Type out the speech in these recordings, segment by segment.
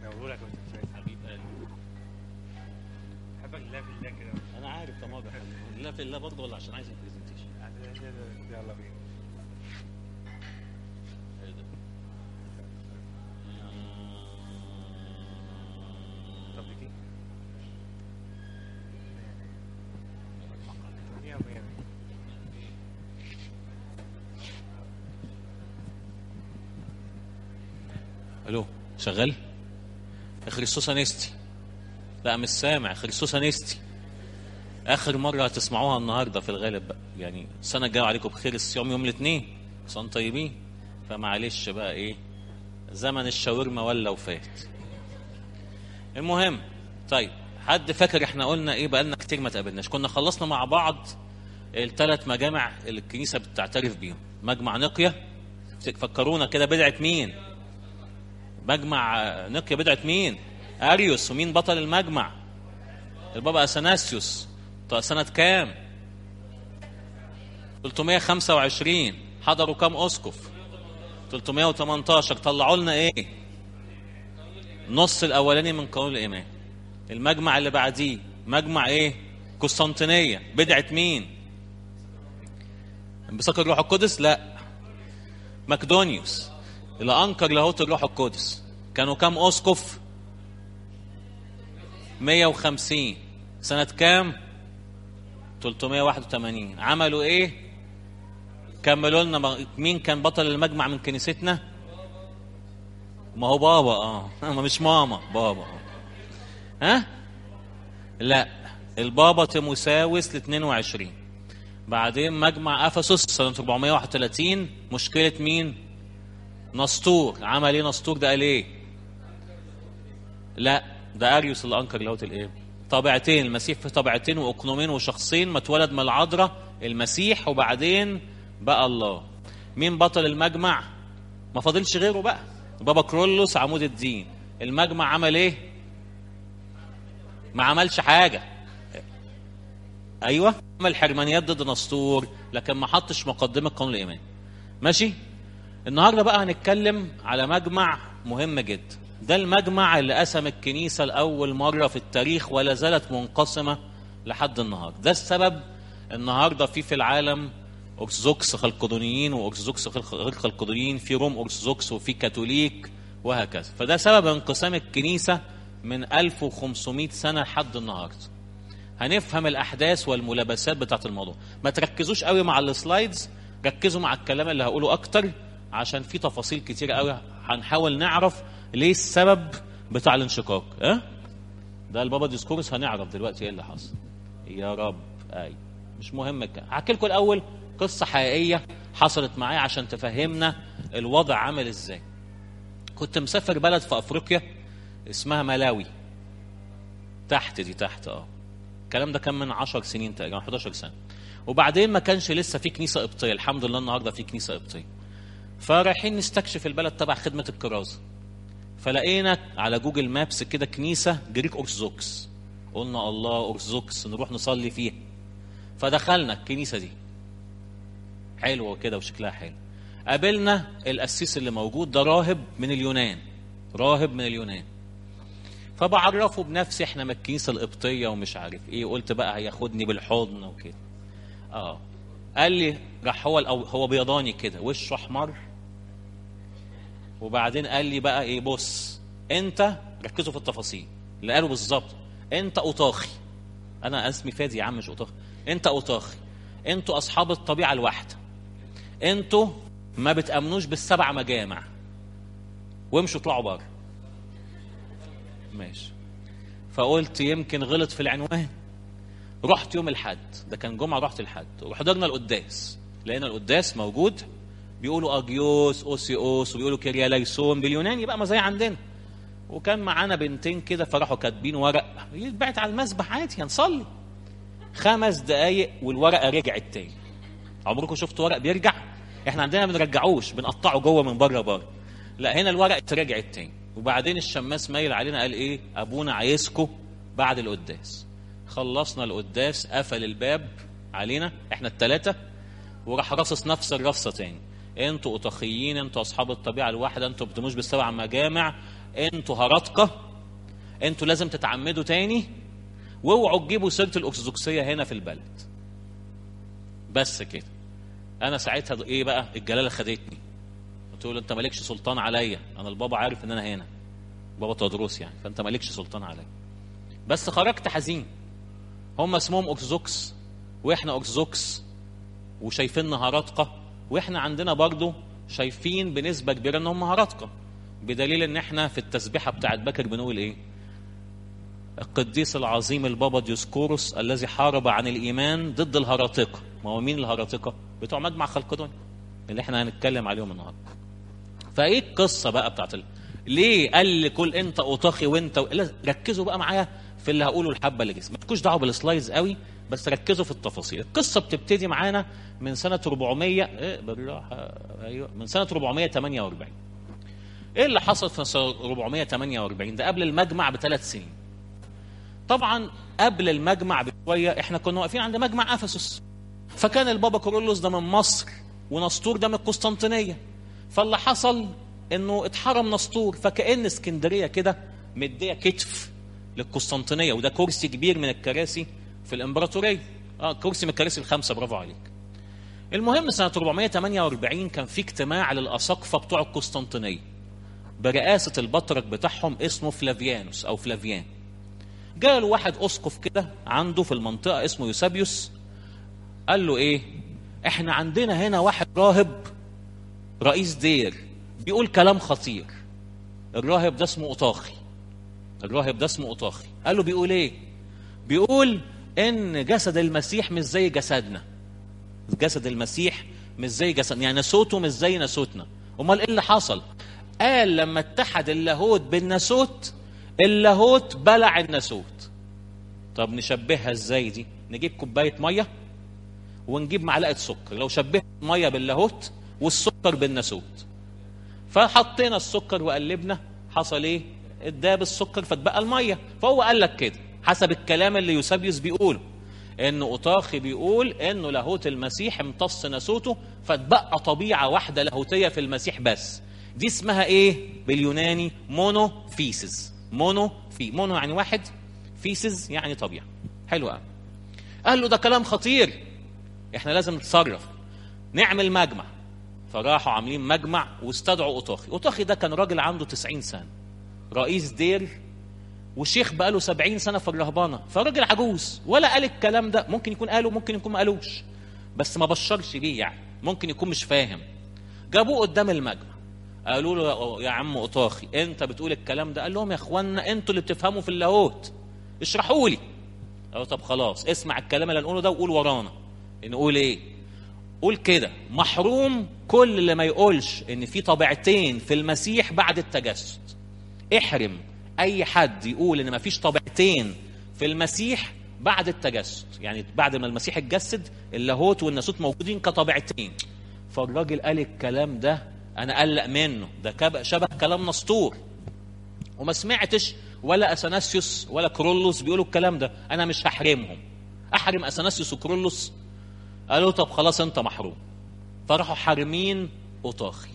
بقول لك حبيب قلبي بحبك لا في الله كده انا عارف طبعا لا في الله برضه ولا عشان عايز البرزنتيشن يلا بينا ايه ده طب دي مية مية الو شغال خريستوس انستي لا مش سامع خريستوس انستي اخر مره هتسمعوها النهارده في الغالب بقى يعني السنه الجايه عليكم بخير الصيام يوم الاثنين صوم طيبين فمعلش بقى ايه زمن الشاورما ولا وفات المهم طيب حد فاكر احنا قلنا ايه بقالنا كتير ما تقابلناش كنا خلصنا مع بعض الثلاث مجامع اللي الكنيسه بتعترف بيهم مجمع نقيه فكرونا كده بدعه مين مجمع نقيا بدعة مين؟ أريوس ومين بطل المجمع؟ البابا أثناسيوس طيب سنة كام؟ 325 حضروا كام أسقف؟ 318 طلعوا لنا إيه؟ نص الأولاني من قانون الإيمان المجمع اللي بعديه مجمع إيه؟ قسطنطينية بدعة مين؟ انبثاق الروح القدس؟ لا مقدونيوس اللي انكر لاهوت الروح القدس كانوا كام اسقف 150 سنة كام 381 عملوا ايه كملوا لنا م- مين كان بطل المجمع من كنيستنا ما هو بابا اه ما مش ماما بابا آه. ها لا البابا تيموساوس ل 22 بعدين مجمع افسس سنة 431 مشكلة مين نسطور عمل ايه نسطور ده قال ايه لا ده اريوس اللي انكر لاهوت الايه طبيعتين المسيح في طبيعتين واقنومين وشخصين ما اتولد من العذراء المسيح وبعدين بقى الله مين بطل المجمع ما فاضلش غيره بقى بابا كرولوس عمود الدين المجمع عمل ايه ما عملش حاجه ايوه عمل حرمانيات ضد نسطور لكن ما حطش مقدمه قانون الايمان ماشي النهارده بقى هنتكلم على مجمع مهم جدا ده المجمع اللي قسم الكنيسه لاول مره في التاريخ ولا زالت منقسمه لحد النهارده ده السبب النهارده في في العالم ارثوذكس خلقدونيين وارثوذكس غير خلقدونيين في روم ارثوذكس وفي كاثوليك وهكذا فده سبب انقسام الكنيسه من 1500 سنه لحد النهارده هنفهم الاحداث والملابسات بتاعت الموضوع ما تركزوش قوي مع السلايدز ركزوا مع الكلام اللي هقوله اكتر عشان في تفاصيل كتير قوي هنحاول نعرف ليه السبب بتاع الانشقاق اه ده البابا ديسكورس هنعرف دلوقتي ايه اللي حصل يا رب اي مش مهم كده هحكي لكم الاول قصه حقيقيه حصلت معايا عشان تفهمنا الوضع عامل ازاي كنت مسافر بلد في افريقيا اسمها ملاوي تحت دي تحت اه الكلام ده كان من 10 سنين تقريبا 11 سنه وبعدين ما كانش لسه في كنيسه قبطيه الحمد لله النهارده في كنيسه قبطيه فرايحين نستكشف البلد تبع خدمه الكرازه فلقينا على جوجل مابس كده كنيسه جريك ارثوذكس قلنا الله ارثوذكس نروح نصلي فيها فدخلنا الكنيسه دي حلوه كده وشكلها حلو قابلنا القسيس اللي موجود ده راهب من اليونان راهب من اليونان فبعرفه بنفسي احنا من الكنيسه القبطيه ومش عارف ايه قلت بقى هياخدني بالحضن وكده اه قال لي راح هو الأو هو بيضاني كده وشه احمر وبعدين قال لي بقى ايه بص انت ركزوا في التفاصيل اللي قاله بالظبط انت اوطاخي انا اسمي فادي يا عم مش اوطاخي انت اوطاخي انتوا اصحاب الطبيعه الواحده انتوا ما بتامنوش بالسبع مجامع وامشوا اطلعوا بره ماشي فقلت يمكن غلط في العنوان رحت يوم الحد ده كان جمعه رحت الحد وحضرنا القداس لقينا القداس موجود بيقولوا اجيوس اوسيوس وبيقولوا كيرياليسون باليوناني بقى ما زي عندنا وكان معانا بنتين كده فراحوا كاتبين ورق يتبعت على المسبح عادي هنصلي خمس دقايق والورقه رجعت تاني عمركم شفتوا ورق بيرجع احنا عندنا ما بنرجعوش بنقطعه جوه من بره بره لا هنا الورق رجعت تاني وبعدين الشماس مايل علينا قال ايه ابونا عايزكم بعد القداس خلصنا القداس قفل الباب علينا احنا الثلاثه وراح رصص نفس الرصه تاني انتوا اطاخيين انتوا اصحاب الطبيعه الواحده انتوا بتموش بالسبع مجامع انتوا هرطقه انتوا لازم تتعمدوا تاني واوعوا تجيبوا سيره الارثوذكسيه هنا في البلد بس كده انا ساعتها ايه بقى الجلاله خدتني قلت له انت مالكش سلطان عليا انا البابا عارف ان انا هنا بابا تدرس يعني فانت مالكش سلطان عليا بس خرجت حزين هم اسمهم ارثوذكس واحنا ارثوذكس وشايفيننا هرطقه واحنا عندنا برضو شايفين بنسبه كبيره ان هم هرطقه بدليل ان احنا في التسبيحه بتاعت بكر بنقول ايه القديس العظيم البابا ديوسكوروس الذي حارب عن الايمان ضد الهراطقه ما هو مين الهراطقه بتوع مجمع خلقدون اللي احنا هنتكلم عليهم النهارده فايه القصه بقى بتاعت ال... ليه قال لي كل انت اوطاخي وانت و... لا، ركزوا بقى معايا في اللي هقوله الحبه اللي جسم ما تكونش دعوه بالسلايدز قوي بس ركزوا في التفاصيل القصه بتبتدي معانا من سنه 400 ايه بالراحه ايوه من سنه 448 ايه اللي حصل في سنه 448 ده قبل المجمع بثلاث سنين طبعا قبل المجمع بشويه احنا كنا واقفين عند مجمع افسس فكان البابا كورولوس ده من مصر ونسطور ده من القسطنطينيه فاللي حصل انه اتحرم نسطور فكأن اسكندريه كده مديه كتف للقسطنطينيه وده كرسي كبير من الكراسي في الامبراطوريه اه كرسي من الكراسي الخمسه برافو عليك المهم سنه 448 كان في اجتماع للاساقفه بتوع القسطنطينيه برئاسه البطرك بتاعهم اسمه فلافيانوس او فلافيان جاء له واحد اسقف كده عنده في المنطقه اسمه يوسابيوس قال له ايه احنا عندنا هنا واحد راهب رئيس دير بيقول كلام خطير الراهب ده اسمه اوطاخي الراهب ده اسمه اوطاخي قال له بيقول ايه بيقول ان جسد المسيح مش زي جسدنا جسد المسيح مش زي جسدنا يعني ناسوته مش زي ناسوتنا امال ايه اللي حصل قال لما اتحد اللاهوت بالناسوت اللاهوت بلع الناسوت طب نشبهها ازاي دي نجيب كوبايه ميه ونجيب معلقه سكر لو شبهت الميه باللاهوت والسكر بالناسوت فحطينا السكر وقلبنا حصل ايه اداب السكر فاتبقى الميه فهو قال لك كده حسب الكلام اللي يوسابيوس بيقوله ان اوطاخي بيقول انه لاهوت المسيح امتص ناسوته فاتبقى طبيعه واحده لاهوتيه في المسيح بس دي اسمها ايه باليوناني مونو فيسز مونو في مونو يعني واحد فيسز يعني طبيعه حلو قوي قال له ده كلام خطير احنا لازم نتصرف نعمل مجمع فراحوا عاملين مجمع واستدعوا اوطاخي اوطاخي ده كان راجل عنده 90 سنه رئيس دير وشيخ بقاله 70 سنه في الرهبانه فراجل عجوز ولا قال الكلام ده ممكن يكون قاله ممكن يكون ما قالوش بس ما بشرش بيه يعني ممكن يكون مش فاهم جابوه قدام المجمع قالوا له يا عم اوطاخي انت بتقول الكلام ده قال لهم يا اخوانا انتوا اللي بتفهموا في اللاهوت اشرحوا لي قالوا طب خلاص اسمع الكلام اللي هنقوله ده وقول ورانا نقول ايه قول كده محروم كل اللي ما يقولش ان في طبيعتين في المسيح بعد التجسد احرم اي حد يقول ان ما فيش طبيعتين في المسيح بعد التجسد يعني بعد ما المسيح اتجسد اللاهوت والناسوت موجودين كطبيعتين فالراجل قال الكلام ده انا قلق منه ده كب- شبه كلام نسطور وما سمعتش ولا اثناسيوس ولا كرولوس بيقولوا الكلام ده انا مش هحرمهم احرم اثناسيوس وكرولوس قالوا طب خلاص انت محروم فراحوا حارمين اوطاخي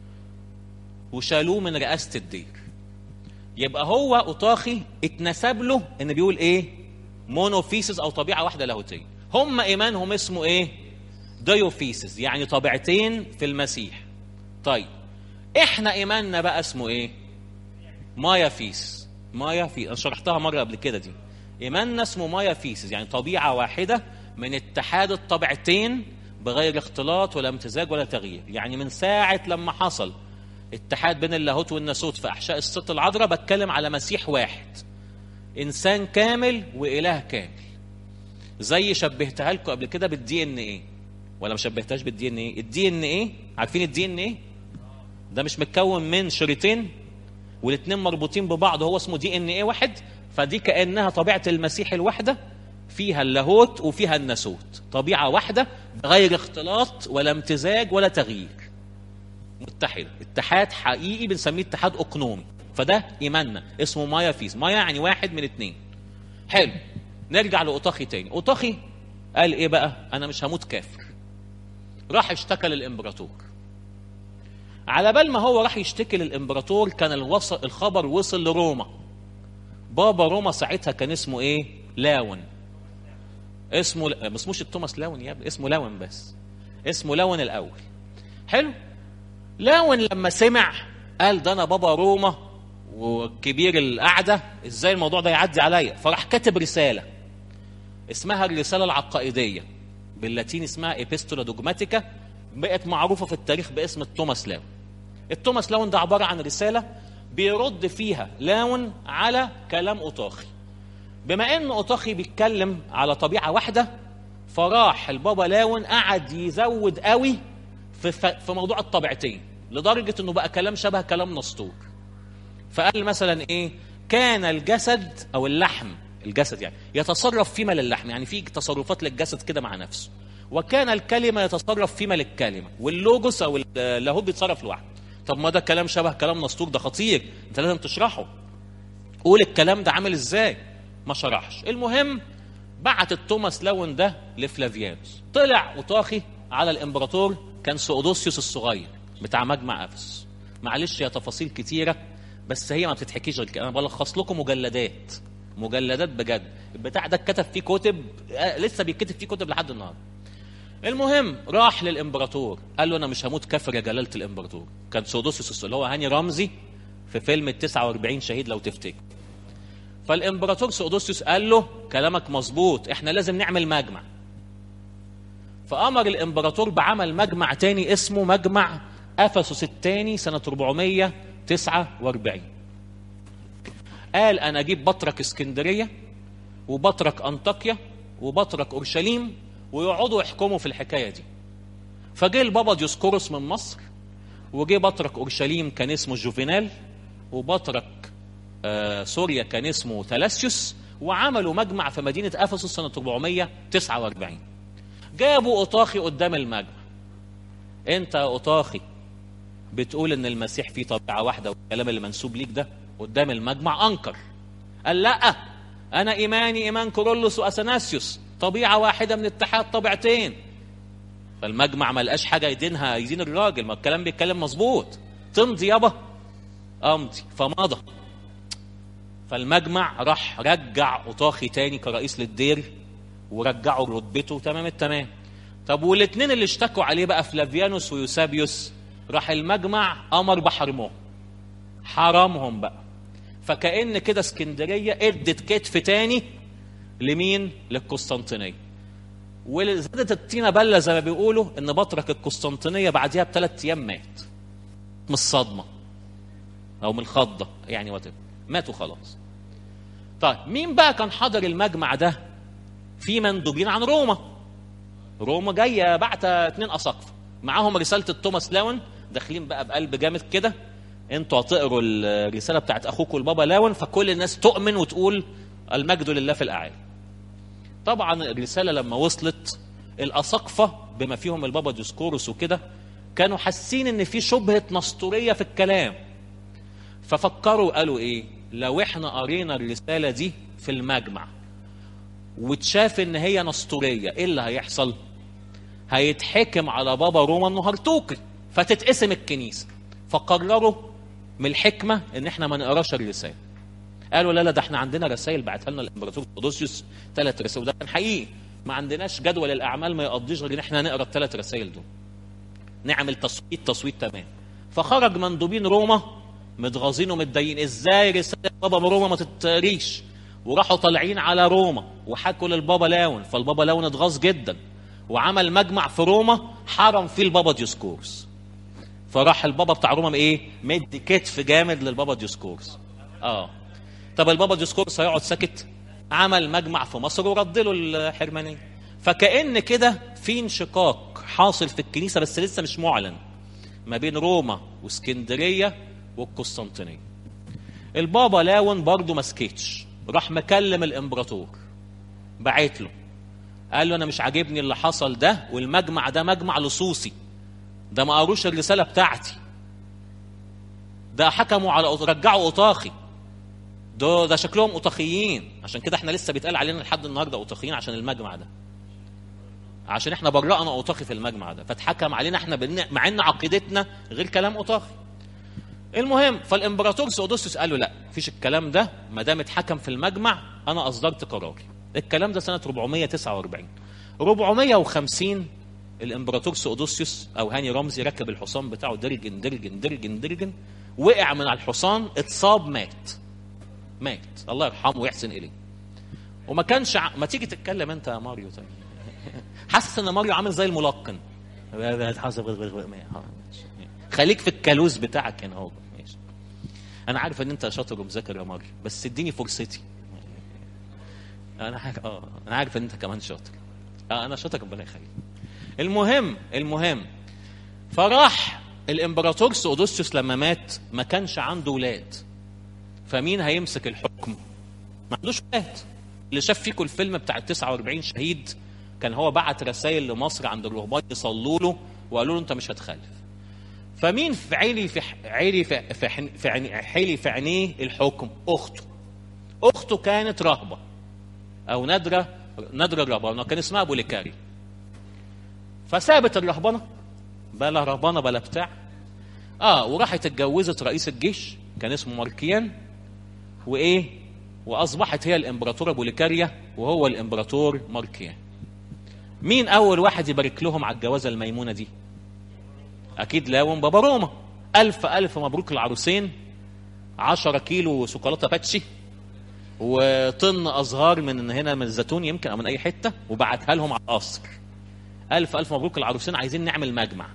وشالوه من رئاسه الدير يبقى هو اوطاخي اتنسب له ان بيقول ايه مونوفيسز او طبيعه واحده لاهوتيه هم ايمانهم اسمه ايه ديوفيسز يعني طبيعتين في المسيح طيب احنا ايماننا بقى اسمه ايه مايا فيس مايا في انا شرحتها مره قبل كده دي ايماننا اسمه مايا فيسز يعني طبيعه واحده من اتحاد الطبيعتين بغير اختلاط ولا امتزاج ولا تغيير يعني من ساعه لما حصل اتحاد بين اللاهوت والناسوت في احشاء الست العذراء بتكلم على مسيح واحد انسان كامل واله كامل زي شبهتها لكم قبل كده بالدي ان ايه ولا ما شبهتهاش بالدي ان ايه الدي ان ايه عارفين الدي ان ايه ده مش متكون من شريطين والاثنين مربوطين ببعض هو اسمه دي ان ايه واحد فدي كانها طبيعه المسيح الواحده فيها اللاهوت وفيها الناسوت طبيعه واحده غير اختلاط ولا امتزاج ولا تغيير متحده اتحاد حقيقي بنسميه اتحاد اقنومي فده ايماننا اسمه مايا فيز مايا يعني واحد من اتنين حلو نرجع لاوطاخي تاني اوطاخي قال ايه بقى انا مش هموت كافر راح اشتكى للامبراطور على بال ما هو راح يشتكي للامبراطور كان الوصل الخبر وصل لروما بابا روما ساعتها كان اسمه ايه لاون اسمه ما اسموش توماس لاون يا ابني اسمه لاون بس اسمه لاون الاول حلو لاون لما سمع قال ده انا بابا روما وكبير القعده ازاي الموضوع ده يعدي عليا فراح كاتب رساله اسمها الرساله العقائديه باللاتيني اسمها ايبيستولا دوجماتيكا بقت معروفه في التاريخ باسم التوماس لاون التوماس لاون ده عباره عن رساله بيرد فيها لاون على كلام اوطاخي بما ان اوطاخي بيتكلم على طبيعه واحده فراح البابا لاون قعد يزود قوي في في موضوع الطبيعتين لدرجه انه بقى كلام شبه كلام نسطور فقال مثلا ايه كان الجسد او اللحم الجسد يعني يتصرف فيما للحم يعني في تصرفات للجسد كده مع نفسه وكان الكلمه يتصرف فيما للكلمه واللوجوس او اللاهوت بيتصرف لوحده طب ما ده كلام شبه كلام نسطور ده خطير انت لازم تشرحه قول الكلام ده عامل ازاي ما شرحش المهم بعت توماس لاون ده لفلافيانوس طلع اوطاخي على الامبراطور كان سؤدوسيوس الصغير بتاع مجمع افس معلش يا تفاصيل كتيره بس هي ما بتتحكيش غير كده انا بلخص لكم مجلدات مجلدات بجد البتاع ده اتكتب فيه كتب آه لسه بيتكتب فيه كتب لحد النهارده المهم راح للامبراطور قال له انا مش هموت كافر يا جلاله الامبراطور كان سودوسيوس اللي هو هاني رمزي في فيلم ال 49 شهيد لو تفتكر فالامبراطور سودوسيوس قال له كلامك مظبوط احنا لازم نعمل مجمع فامر الامبراطور بعمل مجمع تاني اسمه مجمع افسس الثاني سنه 449 قال انا اجيب بطرك اسكندريه وبطرك انطاكيا وبطرك اورشليم ويقعدوا يحكموا في الحكايه دي فجه البابا ديوسكوروس من مصر وجه بطرك اورشليم كان اسمه جوفينال وبطرك آه سوريا كان اسمه ثلاسيوس وعملوا مجمع في مدينه افسس سنه 449 جابوا اوطاخي قدام المجمع انت يا اوطاخي بتقول ان المسيح فيه طبيعه واحده والكلام اللي منسوب ليك ده قدام المجمع انكر قال لا انا ايماني ايمان كورولوس واثناسيوس طبيعه واحده من اتحاد طبيعتين فالمجمع ما لقاش حاجه يدينها يدين الراجل ما الكلام بيتكلم مظبوط تمضي يابا امضي فمضى فالمجمع راح رجع اوطاخي تاني كرئيس للدير ورجعوا رتبته تمام التمام طب والاثنين اللي اشتكوا عليه بقى فلافيانوس ويوسابيوس راح المجمع امر بحرمهم حرمهم بقى فكأن كده اسكندريه ادت كتف تاني لمين؟ للقسطنطينيه وزادت الطينه بله زي ما بيقولوا ان بطرك القسطنطينيه بعديها بثلاث ايام مات من الصدمه او من الخضه يعني وات ماتوا خلاص طيب مين بقى كان حاضر المجمع ده في مندوبين عن روما روما جايه بعت اتنين اساقفه معاهم رساله التوماس لاون داخلين بقى بقلب جامد كده انتوا هتقروا الرساله بتاعت اخوكم البابا لاون فكل الناس تؤمن وتقول المجد لله في الاعالي طبعا الرساله لما وصلت الاساقفه بما فيهم البابا ديسكورس وكده كانوا حاسين ان في شبهه نسطوريه في الكلام ففكروا قالوا ايه لو احنا قرينا الرساله دي في المجمع وتشاف ان هي نسطوريه ايه اللي هيحصل هيتحكم على بابا روما انه هرطوقي فتتقسم الكنيسه فقرروا من الحكمه ان احنا ما نقراش الرساله قالوا لا لا ده احنا عندنا رسائل بعتها لنا الامبراطور تودوسيوس ثلاث رسائل وده كان حقيقي ما عندناش جدول الاعمال ما يقضيش غير ان احنا نقرا الثلاث رسائل دول نعمل تصويت تصويت تمام فخرج مندوبين روما متغاظين ومتضايقين ازاي رساله بابا روما ما تتقريش وراحوا طالعين على روما وحكوا للبابا لاون فالبابا لاون اتغاظ جدا وعمل مجمع في روما حرم فيه البابا ديوسكورس فراح البابا بتاع روما ايه مدي كتف جامد للبابا ديوسكورس اه طب البابا ديوسكورس هيقعد ساكت عمل مجمع في مصر ورد له الحرمانيه فكأن كده في انشقاق حاصل في الكنيسه بس لسه مش معلن ما بين روما واسكندريه والقسطنطينيه البابا لاون برضه ما سكتش راح مكلم الامبراطور بعت له قال له انا مش عاجبني اللي حصل ده والمجمع ده مجمع لصوصي ده ما قروش الرساله بتاعتي ده حكموا على رجعوا اوطاخي ده ده شكلهم اوطاخيين عشان كده احنا لسه بيتقال علينا لحد النهارده اوطاخيين عشان المجمع ده عشان احنا برأنا اوطاخي في المجمع ده فاتحكم علينا احنا بن... مع ان عقيدتنا غير كلام اوطاخي المهم فالامبراطور سودوسيوس قال له لا مفيش الكلام ده ما دام اتحكم في المجمع انا اصدرت قراري الكلام ده سنه 449 450 الامبراطور سودوسيوس او هاني رمزي ركب الحصان بتاعه درجن درجن درجن درجن وقع من على الحصان اتصاب مات مات الله يرحمه ويحسن اليه وما كانش ع... ما تيجي تتكلم انت يا ماريو طيب حاسس ان ماريو عامل زي الملقن خليك في الكالوز بتاعك هنا اهو ماشي انا عارف ان انت شاطر ومذاكر يا ماريو بس اديني فرصتي انا عارف اه انا عارف ان انت كمان شاطر اه انا شاطر ربنا يخليك المهم المهم فراح الامبراطور سودوسيوس لما مات ما كانش عنده ولاد فمين هيمسك الحكم ما عندوش ولاد اللي شاف فيكم الفيلم بتاع ال 49 شهيد كان هو بعت رسائل لمصر عند الرهبان يصلوا له وقالوا له انت مش هتخلف فمين في عيلي في عيلي في في, حن- في عيني حيلي في عينيه الحكم اخته اخته كانت رهبه او نادره نادره الرهبانه كان اسمها بوليكاري فسابت الرهبنه بلا رهبنه بلا بتاع اه وراحت اتجوزت رئيس الجيش كان اسمه ماركيان وايه واصبحت هي الامبراطوره بوليكاريا وهو الامبراطور ماركيان مين اول واحد يبارك لهم على الجوازه الميمونه دي اكيد لاون بابا روما الف الف مبروك العروسين عشرة كيلو شوكولاته باتشي وطن ازهار من هنا من الزيتون يمكن او من اي حته وبعتها لهم على القصر الف الف مبروك العروسين عايزين نعمل مجمع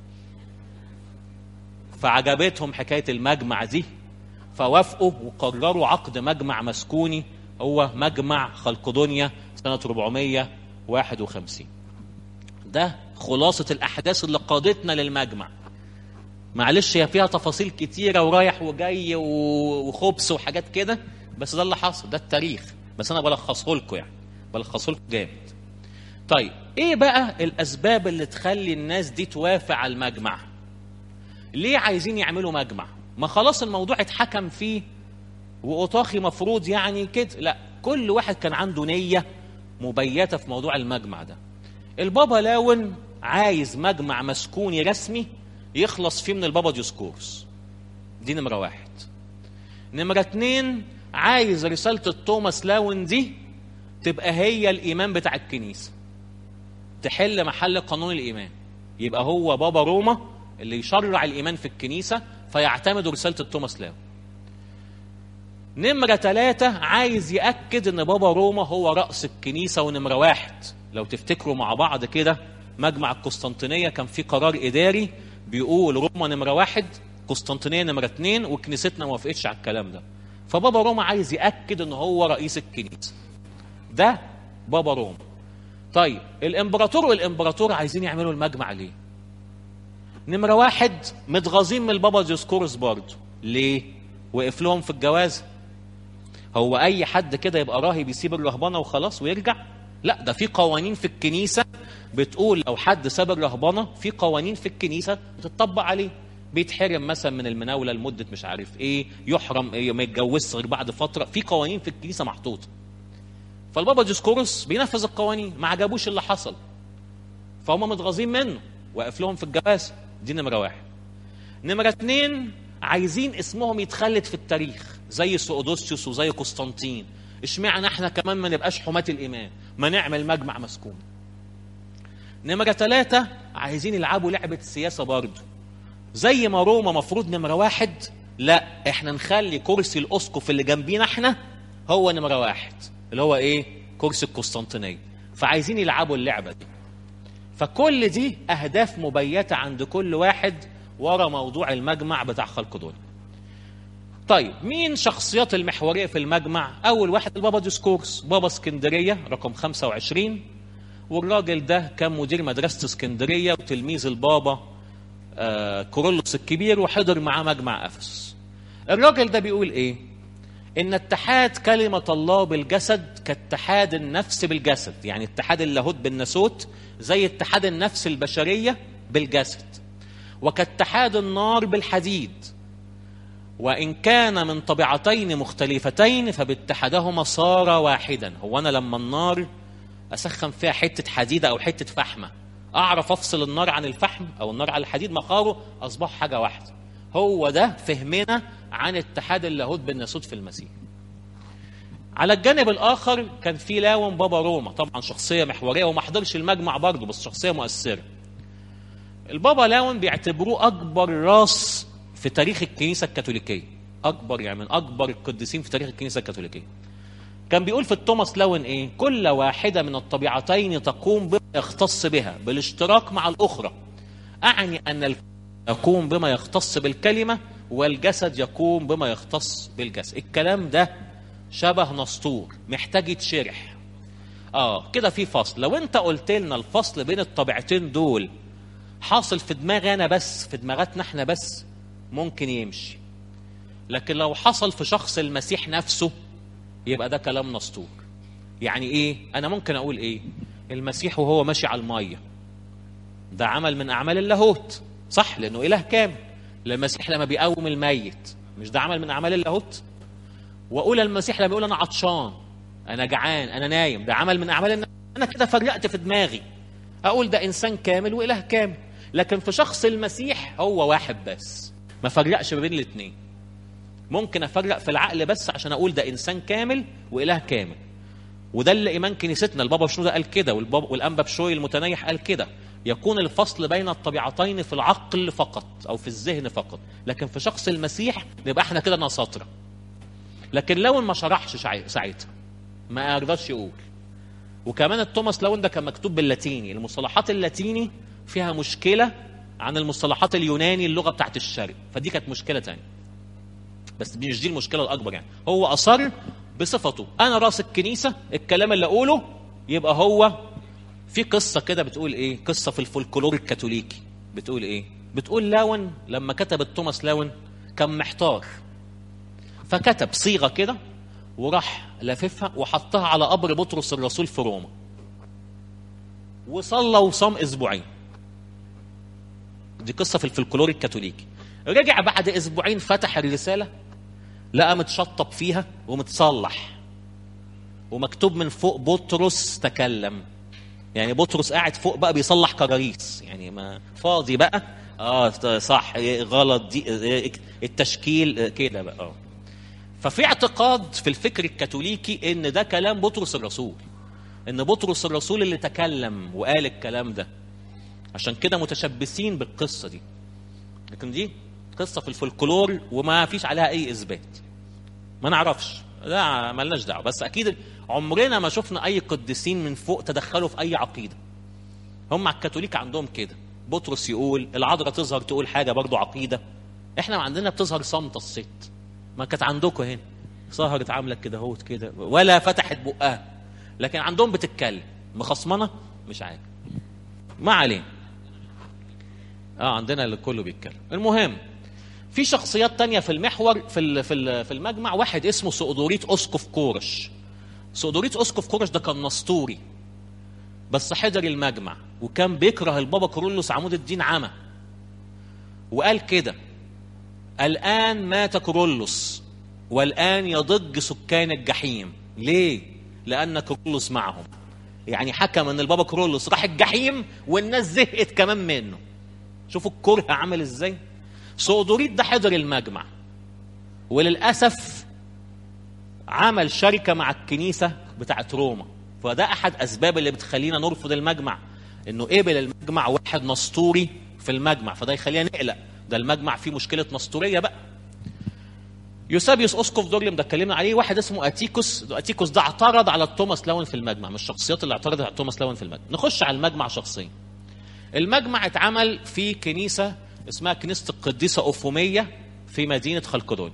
فعجبتهم حكايه المجمع دي فوافقوا وقرروا عقد مجمع مسكوني هو مجمع خلقدونيا سنه 451 ده خلاصه الاحداث اللي قادتنا للمجمع معلش هي فيها تفاصيل كتيره ورايح وجاي و- وخبز وحاجات كده بس ده اللي حصل ده التاريخ بس انا بلخصه لكم يعني بلخصه لكم جامد طيب ايه بقى الاسباب اللي تخلي الناس دي توافق على المجمع ليه عايزين يعملوا مجمع ما خلاص الموضوع اتحكم فيه واوطاخي مفروض يعني كده لا كل واحد كان عنده نيه مبيته في موضوع المجمع ده البابا لاون عايز مجمع مسكوني رسمي يخلص فيه من البابا ديسكورس دي نمره واحد نمره اتنين عايز رساله التوماس لاون دي تبقى هي الايمان بتاع الكنيسه تحل محل قانون الايمان يبقى هو بابا روما اللي يشرع الايمان في الكنيسه فيعتمدوا رساله التوماس لاو نمرة ثلاثة عايز يأكد إن بابا روما هو رأس الكنيسة ونمرة واحد لو تفتكروا مع بعض كده مجمع القسطنطينية كان في قرار إداري بيقول روما نمرة واحد قسطنطينية نمرة اتنين وكنيستنا ما وافقتش على الكلام ده فبابا روما عايز يأكد إن هو رئيس الكنيسة ده بابا روما طيب الامبراطور والامبراطور عايزين يعملوا المجمع ليه نمرة واحد متغاظين من البابا ديسكورس برضه ليه وقف لهم في الجواز هو اي حد كده يبقى راهب يسيب الرهبنه وخلاص ويرجع لا ده في قوانين في الكنيسه بتقول لو حد ساب الرهبنه في قوانين في الكنيسه بتطبق عليه بيتحرم مثلا من المناوله لمده مش عارف ايه يحرم إيه ما يتجوزش غير بعد فتره في قوانين في الكنيسه محطوطه فالبابا ديسكورس بينفذ القوانين ما عجبوش اللي حصل فهم متغاظين منه واقف لهم في الجواز دي نمره واحد نمره اتنين عايزين اسمهم يتخلد في التاريخ زي سؤدوسيوس وزي قسطنطين اشمعنى احنا كمان ما نبقاش حماة الإيمان ما نعمل مجمع مسكون نمرة ثلاثة عايزين يلعبوا لعبة السياسة برضه زي ما روما مفروض نمرة واحد لا احنا نخلي كرسي الأسقف اللي جنبينا احنا هو نمرة واحد اللي هو ايه كرسي القسطنطينية فعايزين يلعبوا اللعبة دي فكل دي أهداف مبيتة عند كل واحد ورا موضوع المجمع بتاع خلق دول طيب مين شخصيات المحورية في المجمع أول واحد البابا ديسكورس بابا اسكندرية رقم 25 والراجل ده كان مدير مدرسة اسكندرية وتلميذ البابا آه كورولوس الكبير وحضر معاه مجمع أفس الراجل ده بيقول إيه إن اتحاد كلمة الله بالجسد كاتحاد النفس بالجسد يعني اتحاد اللاهوت بالناسوت زي اتحاد النفس البشرية بالجسد وكاتحاد النار بالحديد وإن كان من طبيعتين مختلفتين فباتحادهما صار واحدا هو أنا لما النار اسخن فيها حته حديده او حته فحمه اعرف افصل النار عن الفحم او النار عن الحديد مقاره اصبحوا حاجه واحده هو ده فهمنا عن اتحاد اللاهوت بالناسوت في المسيح على الجانب الاخر كان في لاون بابا روما طبعا شخصيه محوريه وما حضرش المجمع برضه بس شخصيه مؤثره البابا لاون بيعتبروه اكبر راس في تاريخ الكنيسه الكاثوليكيه اكبر يعني من اكبر القديسين في تاريخ الكنيسه الكاثوليكيه كان بيقول في التوماس لاون ايه كل واحده من الطبيعتين تقوم بما يختص بها بالاشتراك مع الاخرى اعني ان الكلمة يقوم بما يختص بالكلمه والجسد يقوم بما يختص بالجسد الكلام ده شبه نسطور محتاج يتشرح اه كده في فصل لو انت قلت لنا الفصل بين الطبيعتين دول حاصل في دماغي انا بس في دماغاتنا احنا بس ممكن يمشي لكن لو حصل في شخص المسيح نفسه يبقى ده كلام نسطور يعني ايه انا ممكن اقول ايه المسيح وهو ماشي على الميه ده عمل من اعمال اللاهوت صح لانه اله كامل المسيح لما بيقوم الميت مش ده عمل من اعمال اللاهوت واقول المسيح لما يقول انا عطشان انا جعان انا نايم ده عمل من اعمال الناس انا كده فرقت في دماغي اقول ده انسان كامل واله كامل لكن في شخص المسيح هو واحد بس ما فرقش ما بين الاثنين ممكن افرق في العقل بس عشان اقول ده انسان كامل واله كامل وده اللي ايمان كنيستنا البابا شنودة قال كده والبابا والانبا بشوي المتنيح قال كده يكون الفصل بين الطبيعتين في العقل فقط او في الذهن فقط لكن في شخص المسيح نبقى احنا كده نساطره لكن لو ما شرحش شع- ساعتها ما يرضاش يقول وكمان التوماس لون ده كان مكتوب باللاتيني المصطلحات اللاتيني فيها مشكله عن المصطلحات اليوناني اللغه بتاعت الشرق فدي كانت مشكله تانية بس دي مش دي المشكله الاكبر يعني هو اصر بصفته انا راس الكنيسه الكلام اللي اقوله يبقى هو في قصه كده بتقول ايه قصه في الفولكلور الكاثوليكي بتقول ايه بتقول لاون لما كتب التوماس لاون كان محتار فكتب صيغه كده وراح لاففها وحطها على قبر بطرس الرسول في روما وصلى وصام اسبوعين دي قصه في الفلكلور الكاثوليكي رجع بعد اسبوعين فتح الرساله لقى متشطب فيها ومتصلح ومكتوب من فوق بطرس تكلم يعني بطرس قاعد فوق بقى بيصلح كراريس يعني ما فاضي بقى اه صح غلط دي التشكيل كده بقى اه ففي اعتقاد في الفكر الكاثوليكي ان ده كلام بطرس الرسول ان بطرس الرسول اللي تكلم وقال الكلام ده عشان كده متشبثين بالقصه دي لكن دي قصه في الفولكلور وما فيش عليها اي اثبات ما نعرفش لا ملناش دعوه بس اكيد عمرنا ما شفنا اي قديسين من فوق تدخلوا في اي عقيده هم على الكاثوليك عندهم كده بطرس يقول العذراء تظهر تقول حاجه برضو عقيده احنا عندنا بتظهر صامته الست ما كانت عندكم هنا ظهرت عامله كده اهوت كده ولا فتحت بقها لكن عندهم بتتكلم مخصمنه مش عارف ما علينا اه عندنا اللي كله بيتكلم المهم في شخصيات تانية في المحور في ال- في ال- في المجمع واحد اسمه سؤدوريت اسقف كورش سؤدوريت اسقف كورش ده كان نسطوري بس حضر المجمع وكان بيكره البابا كورولوس عمود الدين عمى وقال كده الآن مات كورولوس والآن يضج سكان الجحيم ليه؟ لأن كورولوس معهم يعني حكم ان البابا كورولوس راح الجحيم والناس زهقت كمان منه شوفوا الكره عامل ازاي سؤدوريت ده حضر المجمع وللأسف عمل شركة مع الكنيسة بتاعت روما فده أحد أسباب اللي بتخلينا نرفض المجمع إنه قبل المجمع واحد نسطوري في المجمع فده يخلينا نقلق ده المجمع فيه مشكلة نسطورية بقى يوسابيوس اسقف دوريوم ده اتكلمنا عليه واحد اسمه اتيكوس ده اتيكوس ده اعترض على توماس لاون في المجمع من الشخصيات اللي اعترضت على توماس لاون في المجمع نخش على المجمع شخصيا المجمع اتعمل في كنيسة اسمها كنيسة القديسة أوفومية في مدينة خلقدون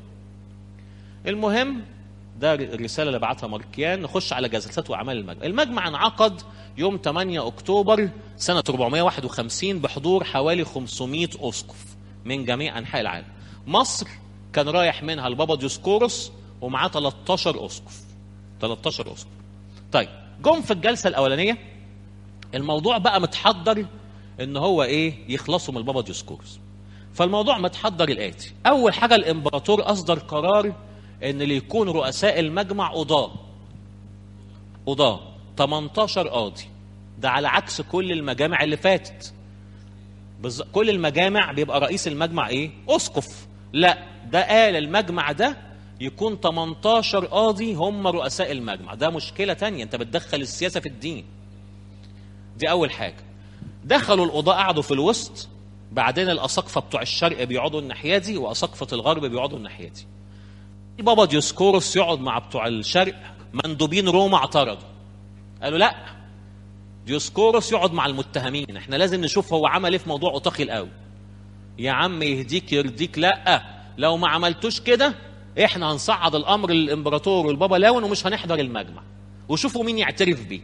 المهم ده الرسالة اللي بعتها ماركيان نخش على جلسات وأعمال المجمع المجمع انعقد يوم 8 أكتوبر سنة 451 بحضور حوالي 500 أسقف من جميع أنحاء العالم مصر كان رايح منها البابا ديوسكوروس ومعاه 13 أسقف 13 أسقف طيب جم في الجلسة الأولانية الموضوع بقى متحضر ان هو ايه يخلصوا من البابا ديوسكورس فالموضوع متحضر الاتي اول حاجه الامبراطور اصدر قرار ان اللي يكون رؤساء المجمع قضاه قضاه 18 قاضي ده على عكس كل المجامع اللي فاتت بز... كل المجامع بيبقى رئيس المجمع ايه اسقف لا ده قال المجمع ده يكون 18 قاضي هم رؤساء المجمع ده مشكله تانية انت بتدخل السياسه في الدين دي اول حاجه دخلوا القضاء قعدوا في الوسط بعدين الاساقفه بتوع الشرق بيقعدوا الناحيه دي واساقفه الغرب بيقعدوا الناحيه دي بابا ديوسكوروس يقعد مع بتوع الشرق مندوبين روما اعترضوا قالوا لا ديوسكوروس يقعد مع المتهمين احنا لازم نشوف هو عمل ايه في موضوع اوطاخي الاول يا عم يهديك يرضيك لا لو ما عملتوش كده احنا هنصعد الامر للامبراطور والبابا لاون ومش هنحضر المجمع وشوفوا مين يعترف بيه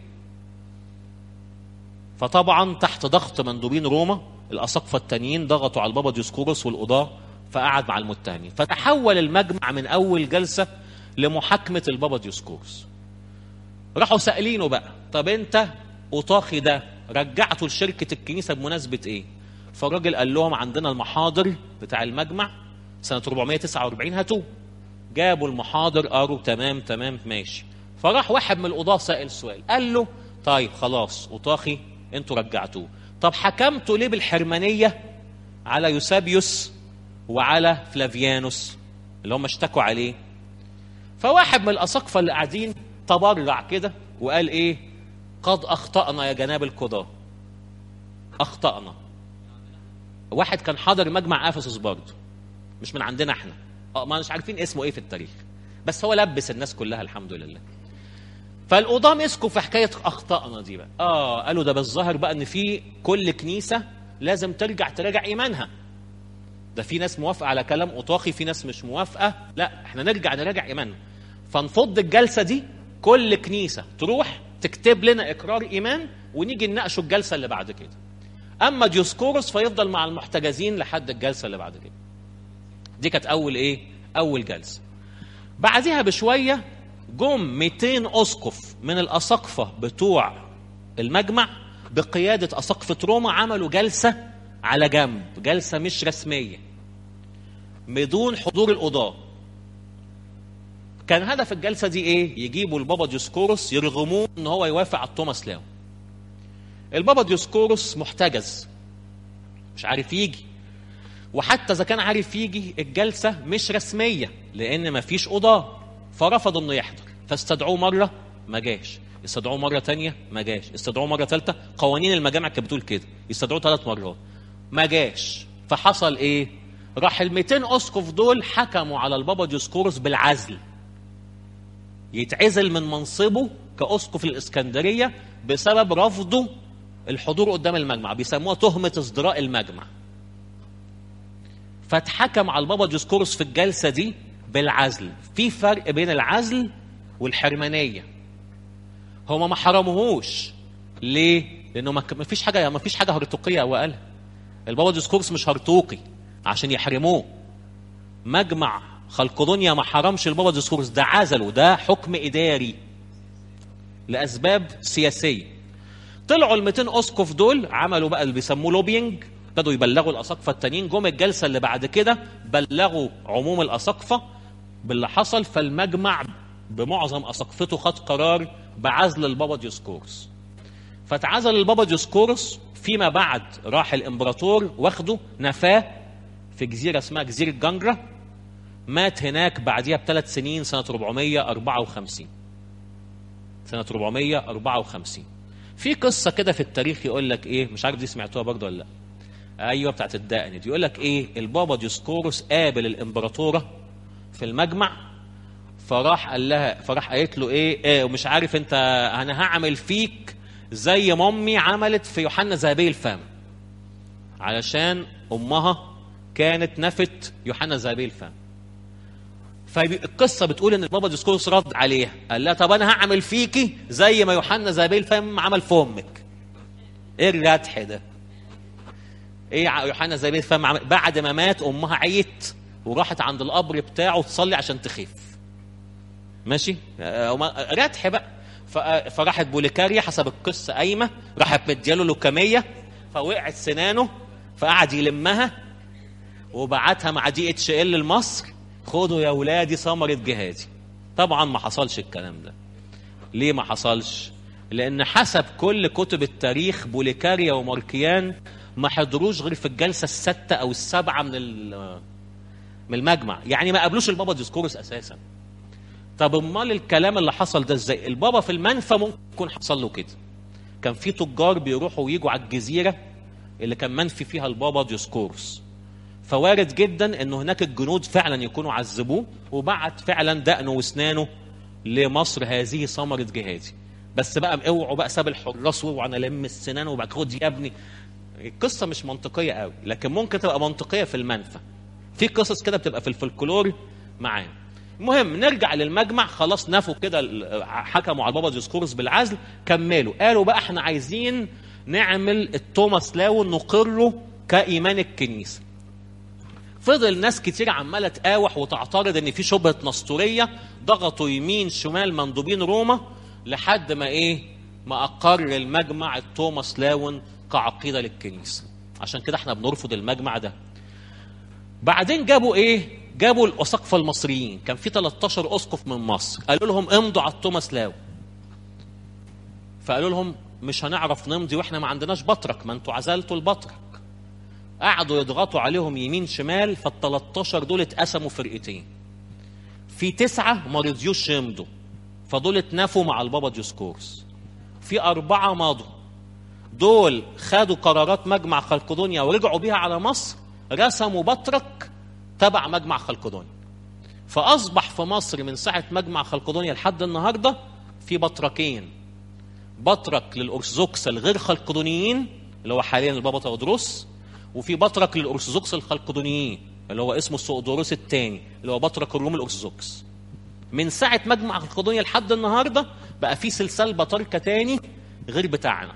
فطبعا تحت ضغط مندوبين روما الاساقفه التانيين ضغطوا على البابا ديوسكوروس والقضاه فقعد مع المتهمين فتحول المجمع من اول جلسه لمحاكمه البابا ديوسكوروس راحوا سائلينه بقى طب انت اوطاخي ده رجعته لشركه الكنيسه بمناسبه ايه فالراجل قال لهم عندنا المحاضر بتاع المجمع سنه 449 هاتوه جابوا المحاضر قالوا تمام تمام ماشي فراح واحد من القضاه سائل سؤال قال له طيب خلاص اوطاخي انتوا رجعتوه طب حكمتوا ليه بالحرمانيه على يوسابيوس وعلى فلافيانوس اللي هم اشتكوا عليه فواحد من الاساقفه اللي قاعدين تبرع كده وقال ايه قد اخطانا يا جناب القضاه اخطانا واحد كان حاضر مجمع افسس برضه مش من عندنا احنا اه ما مش عارفين اسمه ايه في التاريخ بس هو لبس الناس كلها الحمد لله فالقضاه مسكوا في حكايه اخطائنا دي بقى اه قالوا ده بالظاهر بقى ان في كل كنيسه لازم ترجع تراجع ايمانها ده في ناس موافقه على كلام اوطاخي في ناس مش موافقه لا احنا نرجع نراجع ايماننا فنفض الجلسه دي كل كنيسه تروح تكتب لنا اقرار ايمان ونيجي نناقشه الجلسه اللي بعد كده اما ديوسكورس فيفضل مع المحتجزين لحد الجلسه اللي بعد كده دي كانت اول ايه اول جلسه بعدها بشويه جم 200 اسقف من الاساقفه بتوع المجمع بقياده اساقفه روما عملوا جلسه على جنب جلسه مش رسميه بدون حضور القضاه كان هدف الجلسه دي ايه يجيبوا البابا ديوسكورس يرغموه ان هو يوافق على توماس لاو البابا ديوسكورس محتجز مش عارف يجي وحتى اذا كان عارف يجي الجلسه مش رسميه لان ما فيش قضاه فرفض انه يحضر فاستدعوه مره ما جاش استدعوه مره تانية ما جاش استدعوه مره ثالثه قوانين المجامع كانت بتقول كده يستدعوه ثلاث مرات ما جاش فحصل ايه راح ال 200 اسقف دول حكموا على البابا ديوسكورس بالعزل يتعزل من منصبه كاسقف الاسكندريه بسبب رفضه الحضور قدام المجمع بيسموها تهمه ازدراء المجمع فاتحكم على البابا ديوسكورس في الجلسه دي بالعزل في فرق بين العزل والحرمانيه هما ما حرموهوش ليه لانه ما فيش حاجه ما فيش حاجه هرطوقيه هو قالها البابا ديوسكورس مش هرطوقي عشان يحرموه مجمع خلقدونيا ما حرمش البابا ديوسكورس ده عزله ده حكم اداري لاسباب سياسيه طلعوا ال 200 اسقف دول عملوا بقى اللي بيسموه لوبينج ابتدوا يبلغوا الاساقفه التانيين جم الجلسه اللي بعد كده بلغوا عموم الاساقفه باللي حصل فالمجمع بمعظم اساقفته خد قرار بعزل البابا ديوسكورس فتعزل البابا ديوسكورس فيما بعد راح الامبراطور واخده نفاه في جزيره اسمها جزيره جنجره مات هناك بعديها بثلاث سنين سنه 454 سنه 454 في قصه كده في التاريخ يقول لك ايه مش عارف دي سمعتوها برضه ولا لا ايوه بتاعت الدقن دي يقول لك ايه البابا ديوسكوروس قابل الامبراطوره في المجمع فراح قال لها فراح قالت له ايه, إيه ومش عارف انت انا هعمل فيك زي ما امي عملت في يوحنا ذهبي الفم علشان امها كانت نفت يوحنا ذهبي الفم فالقصة بتقول ان البابا ديسكورس رد عليها قال لها طب انا هعمل فيكي زي ما يوحنا ذهبي الفم عمل في امك ايه الردح ده ايه يوحنا ذهبي الفم عمل بعد ما مات امها عيت وراحت عند القبر بتاعه تصلي عشان تخف ماشي ردح بقى فراحت بوليكاريا حسب القصه قايمه راحت مدياله لوكاميه فوقعت سنانه فقعد يلمها وبعتها مع دي اتش ال لمصر خدوا يا ولادي ثمرة جهادي طبعا ما حصلش الكلام ده ليه ما حصلش لان حسب كل كتب التاريخ بوليكاريا وماركيان ما حضروش غير في الجلسه السادسه او السابعه من ال- من المجمع يعني ما قابلوش البابا ديسكورس اساسا طب امال الكلام اللي حصل ده ازاي البابا في المنفى ممكن يكون حصل له كده كان في تجار بيروحوا ويجوا على الجزيره اللي كان منفي فيها البابا ديسكورس فوارد جدا ان هناك الجنود فعلا يكونوا عذبوه وبعت فعلا دقنه واسنانه لمصر هذه ثمره جهادي بس بقى اوعوا بقى ساب الحراس واوعوا انا لم السنان وبعد خد يا ابني القصه مش منطقيه قوي لكن ممكن تبقى منطقيه في المنفى في قصص كده بتبقى في الفلكلور معانا المهم نرجع للمجمع خلاص نفوا كده ال- حكموا على البابا ديسكورس بالعزل كملوا قالوا بقى احنا عايزين نعمل التوماس لاون نقره كايمان الكنيسه فضل ناس كتير عماله تقاوح وتعترض ان في شبهه نسطوريه ضغطوا يمين شمال مندوبين روما لحد ما ايه ما اقر المجمع التوماس لاون كعقيده للكنيسه عشان كده احنا بنرفض المجمع ده بعدين جابوا ايه جابوا الاساقفه المصريين كان في 13 اسقف من مصر قالوا لهم امضوا على التوماس لاون فقالوا لهم مش هنعرف نمضي واحنا ما عندناش بطرك ما انتوا عزلتوا البطرك قعدوا يضغطوا عليهم يمين شمال فال 13 دول اتقسموا فرقتين في تسعة ما رضيوش يمضوا فدول اتنافوا مع البابا ديسكورس في أربعة مضوا دول خدوا قرارات مجمع خلقدونيا ورجعوا بيها على مصر رسموا بطرك تبع مجمع خلقدونيا فأصبح في مصر من ساعة مجمع خلقدونيا لحد النهاردة في بطركين بطرك للأرثوذكس الغير خلقدونيين اللي هو حاليا البابا تودروس وفي بطرك للأرثوذكس الخلقدونيين اللي هو اسمه السؤدوروس الثاني اللي هو بطرك الروم الأرثوذكس من ساعة مجمع خلقدونيا لحد النهاردة بقى في سلسال بطاركة تاني غير بتاعنا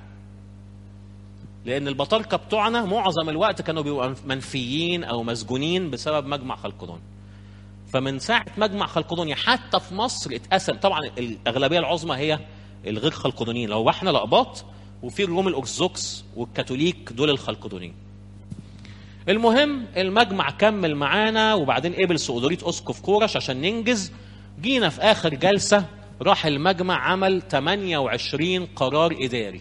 لأن البطاركة بتوعنا معظم الوقت كانوا بيبقوا منفيين أو مسجونين بسبب مجمع خلقدونيا فمن ساعة مجمع خلقدونيا حتى في مصر اتقسم طبعا الأغلبية العظمى هي الغير خلقدونيين لو احنا الأقباط وفي الروم الأرثوذكس والكاثوليك دول الخلقدونيين المهم المجمع كمل معانا وبعدين قبل سؤدوريت اسقف كورش عشان ننجز جينا في اخر جلسه راح المجمع عمل 28 قرار اداري